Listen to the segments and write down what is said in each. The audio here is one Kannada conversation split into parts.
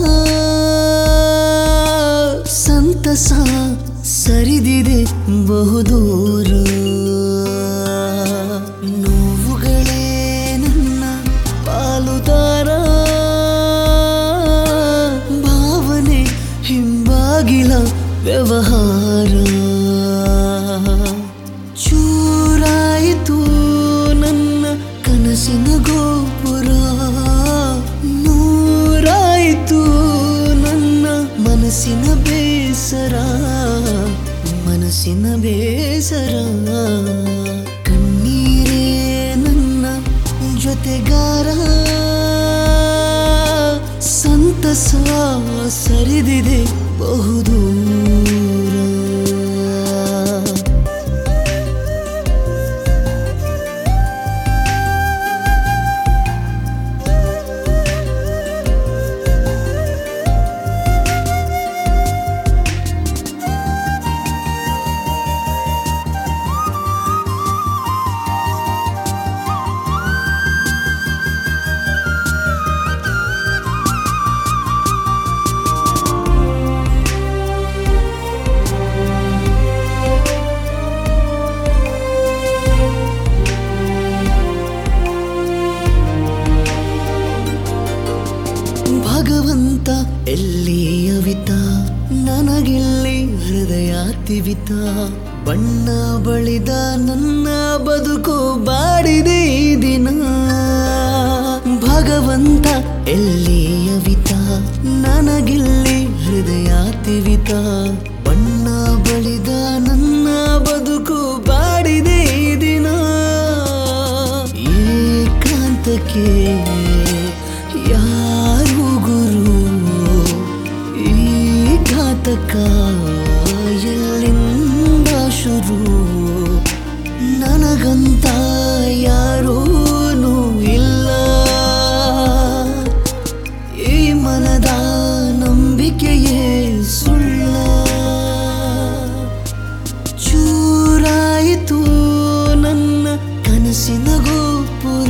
ಸಂತಸ ಸರಿದಿದೆ ಬಹುದೂರ ನೋವುಗಳೇ ನನ್ನ ಪಾಲುದಾರ ಭಾವನೆ ಹಿಂಬಾಗಿಲ ವ್ಯವಹಾರ ಚೂರಾಯಿತು ನನ್ನ ಕನಸಿನ ಗೋಪುರ ನೂರಾಯಿತು ನನ್ನ ಮನಸ್ಸಿನ ಬೇಸರ ಮನಸ್ಸಿನ ಬೇಸರ ಕಣ್ಣೀರೇ ನನ್ನ ಜೊತೆಗಾರ ಸಂತಸ ಸರಿದಿದೆ ಬಹುದೂರ ಭಗವಂತ ಎಲ್ಲಿ ಅವಿತ ನನಗಿಲ್ಲಿ ಹೃದಯ ತಿವಿತ ಬಣ್ಣ ಬಳಿದ ನನ್ನ ಬದುಕು ಬಾಡಿದೆ ಈ ದಿನ ಭಗವಂತ ಎಲ್ಲಿ ಅವಿತ ನನಗಿಲ್ಲಿ ಹೃದಯ ತಿವಿತ ಬಣ್ಣ ಬಳಿದ ನನ್ನ ಬದುಕು ಬಾಡಿದೆ ಈ ದಿನ ಏಕಾಂತಕ್ಕೆ ಯಾರು ಗುರು ಈ ಘಾತಕ ಎಲ್ಲಿಂದ ಶುರು ನನಗಂತ ಯಾರೂ ಇಲ್ಲ ಈ ಮನದ ನಂಬಿಕೆಯೇ ಸುಳ್ಳ ಚೂರಾಯಿತು ನನ್ನ ಕನಸಿನ ಗೋಪುರ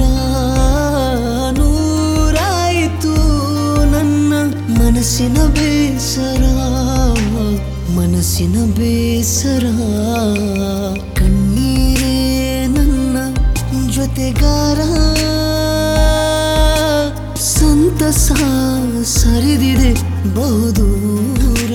ನೂರಾಯಿತು ನನ್ನ ಮನಸ್ಸಿನ ಬೇಸರ ಮನಸ್ಸಿನ ಬೇಸರ ಕಣ್ಣೀರೇ ನನ್ನ ಜೊತೆಗಾರ ಸಂತಸ ಸರಿದಿದೆ ಬಹುದೂರ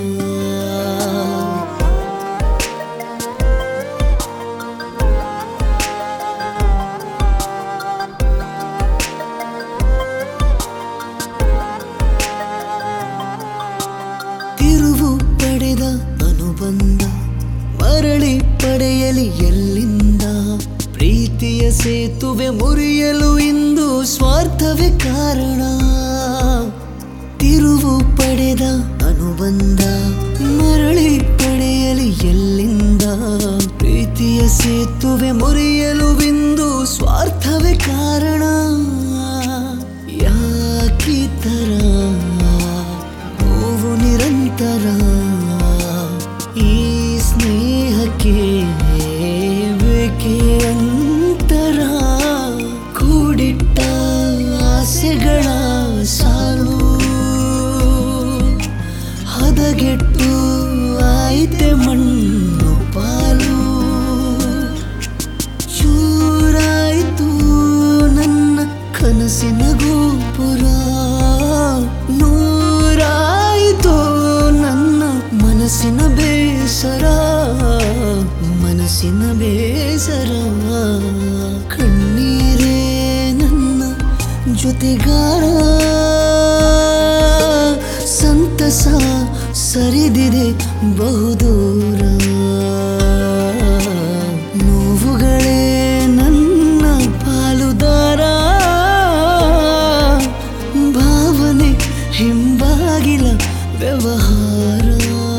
ತಿರುವು ಪಡೆದ ಅನುಬಂಧ ಮರಳಿ ಪಡೆಯಲಿ ಎಲ್ಲಿಂದ ಪ್ರೀತಿಯ ಸೇತುವೆ ಮುರಿಯಲು ಇಂದು ಸ್ವಾರ್ಥವೇ ಕಾರಣ ತಿರುವು ಪಡೆದ ಅನುಬಂಧ ಮರಳಿ ಪಡೆಯಲಿ ಎಲ್ಲಿಂದ ಪ್ರೀತಿಯ ಸೇತುವೆ ಮುರಿಯಲು ಇಂದು ಸ್ವಾರ್ಥವೇ ಕಾರಣ ಯಾಕಿ ತರ ನೋವು ನಿರಂತರ ಈ ಸ್ನೇಹಕ್ಕೆ ಬೇಕೆ ಅಂತರ ಕೂಡಿಟ್ಟ ಆಸೆಗಳ ಸಾಲು ಹದಗೆಟ್ಟು ಆಯ್ತೆ ಮಣ್ಣು ಪಾಲು ಚೂರಾಯಿತು ನನ್ನ ಕನಸಿನ ಗೋಪುರ ನೂರಾಯಿತು ನನ್ನ ಮನಸ್ಸಿನ ಬೇಸರ ಮನಸ್ಸಿನ ಬೇಸರ ಕಣ್ಣೀರೇ ನನ್ನ ಜೊತೆಗಾರ ಸಂತಸ ಸರಿದಿದೆ ಬಹುದೂರ ನೋವುಗಳೇ ನನ್ನ ಪಾಲುದಾರ ಭಾವನೆ ಹಿಂಬಾಗಿಲ ವ್ಯವಹಾರ